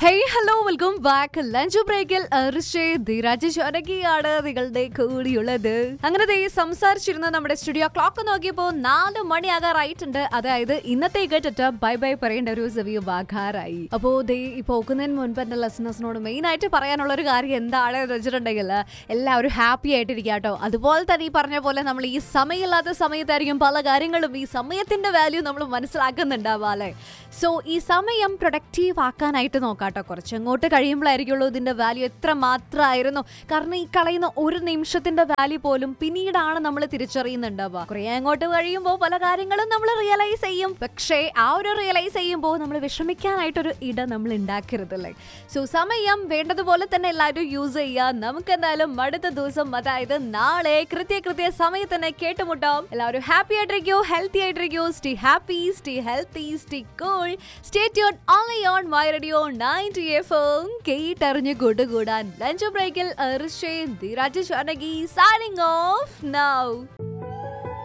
hey hello welcome back lunch ബ്രേക്കിൽ ധീരാജ് ശോനകിയാണ് നിങ്ങളുടെ കൂടിയുള്ളത് അങ്ങനെ ദേ സംസാരിച്ചിരുന്ന നമ്മുടെ സ്റ്റുഡിയോ ക്ലോക്ക് നോക്കിയപ്പോ നാല് മണിയാകാറായിട്ടുണ്ട് അതായത് ഇന്നത്തെ കേട്ടിട്ട് ബൈ ബൈ പറയേണ്ട ഒരു സമയം ആകാറായി അപ്പോ ദേ ഈ പോകുന്നതിന് മുൻപ് എന്റെ ലെസണേഴ്സിനോട് മെയിൻ ആയിട്ട് പറയാനുള്ള ഒരു കാര്യം എന്താണെന്ന് വെച്ചിട്ടുണ്ടെങ്കിൽ എല്ലാവരും ഹാപ്പി ആയിട്ടിരിക്കുക കേട്ടോ അതുപോലെ തന്നെ ഈ പറഞ്ഞ പോലെ നമ്മൾ ഈ സമയമില്ലാത്ത സമയത്തായിരിക്കും പല കാര്യങ്ങളും ഈ സമയത്തിന്റെ വാല്യൂ നമ്മൾ മനസ്സിലാക്കുന്നുണ്ടാവുക അല്ലേ സോ ഈ സമയം പ്രൊഡക്റ്റീവ് ആക്കാനായിട്ട് നോക്കാട്ടോ കുറച്ചങ്ങോട്ട് കഴിയുമ്പോഴായിരിക്കുള്ളൂ ഇതിന്റെ വാല്യൂ എത്ര മാത്രമായിരുന്നു കാരണം ഈ കളയുന്ന ഒരു നിമിഷത്തിന്റെ വാല്യൂ പോലും പിന്നീടാണ് നമ്മൾ തിരിച്ചറിയുന്നുണ്ടാവുക കുറെ അങ്ങോട്ട് കഴിയുമ്പോൾ പല കാര്യങ്ങളും നമ്മൾ റിയലൈസ് ചെയ്യും പക്ഷേ ആ ഒരു റിയലൈസ് ചെയ്യുമ്പോൾ നമ്മൾ വിഷമിക്കാനായിട്ടൊരു ഇടം നമ്മൾ ഉണ്ടാക്കരുതല്ലേ സോ സമയം വേണ്ടതുപോലെ തന്നെ എല്ലാവരും യൂസ് ചെയ്യുക നമുക്ക് എന്തായാലും അടുത്ത ദിവസം അതായത് നാളെ കൃത്യ കൃത്യ സമയത്ത് തന്നെ കേട്ടുമുട്ടാം എല്ലാവരും ഹാപ്പി ആയിട്ടിരിക്കോ ഹെൽത്തി ആയിട്ടിരിക്കോ stay happy stay healthy stay cool stay tune only on my radio ninety F M കേട്ടറിഞ്ഞ് കൂട്ടുകൂടാൻ ലഞ്ച് ബ്രേക്കിൽ ഋഷേ Dheeraj Shanaki signing off now